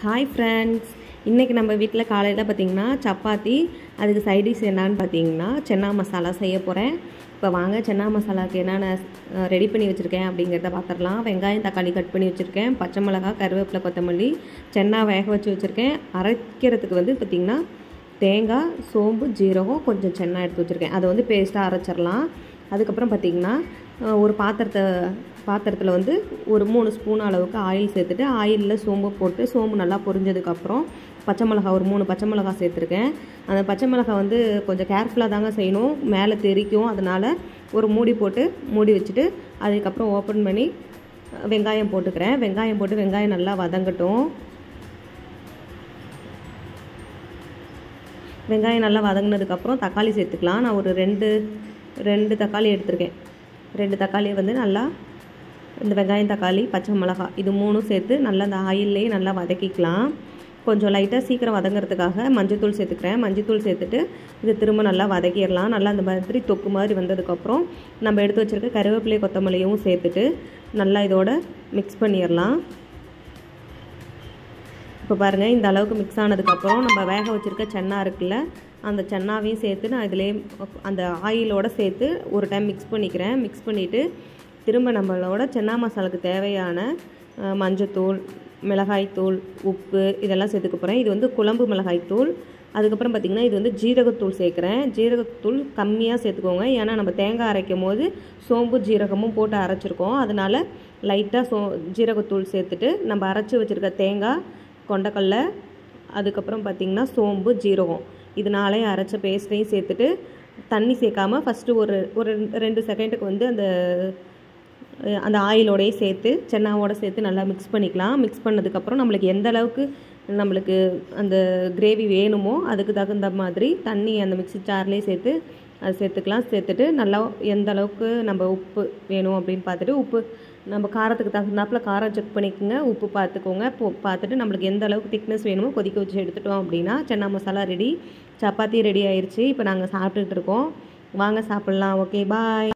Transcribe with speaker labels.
Speaker 1: hi friends இன்றைக்கி நம்ம வீட்டில் காலையில் பார்த்திங்கன்னா சப்பாத்தி அதுக்கு சைடிஷ் என்னான்னு பார்த்தீங்கன்னா சென்னா மசாலா செய்ய போகிறேன் இப்போ வாங்க சென்னா மசாலாவுக்கு என்னென்ன ரெடி பண்ணி வச்சுருக்கேன் அப்படிங்கிறத பார்த்துடலாம் வெங்காயம் தக்காளி கட் பண்ணி வச்சுருக்கேன் பச்சை மிளகா கருவேப்பிலை கொத்தமல்லி சென்னா வேக வச்சு வச்சுருக்கேன் அரைக்கிறதுக்கு வந்து பார்த்திங்கன்னா தேங்காய் சோம்பு ஜீரகம் கொஞ்சம் சென்னா எடுத்து வச்சுருக்கேன் அதை வந்து பேஸ்ட்டாக அரைச்சிடலாம் அதுக்கப்புறம் பார்த்திங்கன்னா ஒரு பாத்திரத்தை பாத்திரத்தில் வந்து ஒரு மூணு ஸ்பூன் அளவுக்கு ஆயில் சேர்த்துட்டு ஆயிலில் சோம்பு போட்டு சோம்பு நல்லா பொரிஞ்சதுக்கப்புறம் பச்சை மிளகா ஒரு மூணு பச்சை மிளகா சேர்த்துருக்கேன் அந்த பச்சை மிளகா வந்து கொஞ்சம் கேர்ஃபுல்லாக தாங்க செய்யணும் மேலே தெரிக்கும் அதனால் ஒரு மூடி போட்டு மூடி வச்சுட்டு அதுக்கப்புறம் ஓப்பன் பண்ணி வெங்காயம் போட்டுக்கிறேன் வெங்காயம் போட்டு வெங்காயம் நல்லா வதங்கட்டும் வெங்காயம் நல்லா வதங்கினதுக்கப்புறம் தக்காளி சேர்த்துக்கலாம் நான் ஒரு ரெண்டு ரெண்டு தக்காளி எடுத்திருக்கேன் ரெண்டு தக்காளியை வந்து நல்லா இந்த வெங்காயம் தக்காளி பச்சை மிளகா இது மூணும் சேர்த்து நல்லா அந்த ஆயிலே நல்லா வதக்கிக்கலாம் கொஞ்சம் லைட்டாக சீக்கிரம் வதங்கிறதுக்காக மஞ்சத்தூள் சேர்த்துக்கிறேன் மஞ்சத்தூள் சேர்த்துட்டு இது திரும்ப நல்லா வதக்கிடலாம் நல்லா அந்த மாதிரி தொக்கு மாதிரி வந்ததுக்கப்புறம் நம்ம எடுத்து வச்சுருக்க கருவேப்பிலை கொத்தமல்லியும் சேர்த்துட்டு நல்லா இதோட மிக்ஸ் பண்ணிடலாம் இப்போ பாருங்கள் இந்த அளவுக்கு மிக்ஸ் ஆனதுக்கப்புறம் நம்ம வேக வச்சுருக்க சென்னா இருக்குல்ல அந்த சென்னாவையும் சேர்த்து நான் இதிலே அந்த ஆயிலோடு சேர்த்து ஒரு டைம் மிக்ஸ் பண்ணிக்கிறேன் மிக்ஸ் பண்ணிவிட்டு திரும்ப நம்மளோட சென்னா மசாலாவுக்கு தேவையான மஞ்சத்தூள் மிளகாய்த்தூள் உப்பு இதெல்லாம் சேர்த்துக்க போகிறேன் இது வந்து குழம்பு மிளகாய்த்தூள் அதுக்கப்புறம் பார்த்திங்கன்னா இது வந்து ஜீரகத்தூள் சேர்க்குறேன் ஜீரகத்தூள் கம்மியாக சேர்த்துக்கோங்க ஏன்னா நம்ம தேங்காய் அரைக்கும் போது சோம்பு ஜீரகமும் போட்டு அரைச்சிருக்கோம் அதனால் லைட்டாக சோ ஜீரகத்தூள் சேர்த்துட்டு நம்ம அரைச்சி வச்சுருக்க தேங்காய் கொண்டக்கடல அதுக்கப்புறம் பார்த்திங்கன்னா சோம்பு ஜீரகம் இதனாலே அரைச்ச பேஸ்ட்டையும் சேர்த்துட்டு தண்ணி சேர்க்காமல் ஃபஸ்ட்டு ஒரு ஒரு ரெண்டு செகண்டுக்கு வந்து அந்த அந்த ஆயிலோடையே சேர்த்து சென்னாவோட சேர்த்து நல்லா மிக்ஸ் பண்ணிக்கலாம் மிக்ஸ் பண்ணதுக்கப்புறம் நம்மளுக்கு எந்த அளவுக்கு நம்மளுக்கு அந்த கிரேவி வேணுமோ அதுக்கு தகுந்த மாதிரி தண்ணி அந்த மிக்ஸி ஜார்லேயே சேர்த்து அது சேர்த்துக்கலாம் சேர்த்துட்டு நல்லா எந்த அளவுக்கு நம்ம உப்பு வேணும் அப்படின்னு பார்த்துட்டு உப்பு நம்ம காரத்துக்கு தகுந்தாப்பில் காரம் செக் பண்ணிக்கோங்க உப்பு பார்த்துக்கோங்க பார்த்துட்டு நம்மளுக்கு எந்த அளவுக்கு திக்னஸ் வேணுமோ கொதிக்க வச்சு எடுத்துட்டோம் அப்படின்னா சென்னா மசாலா ரெடி சப்பாத்தி ரெடி ஆயிடுச்சு இப்போ நாங்கள் சாப்பிட்டுட்டு இருக்கோம் வாங்க சாப்பிட்லாம் ஓகே பாய்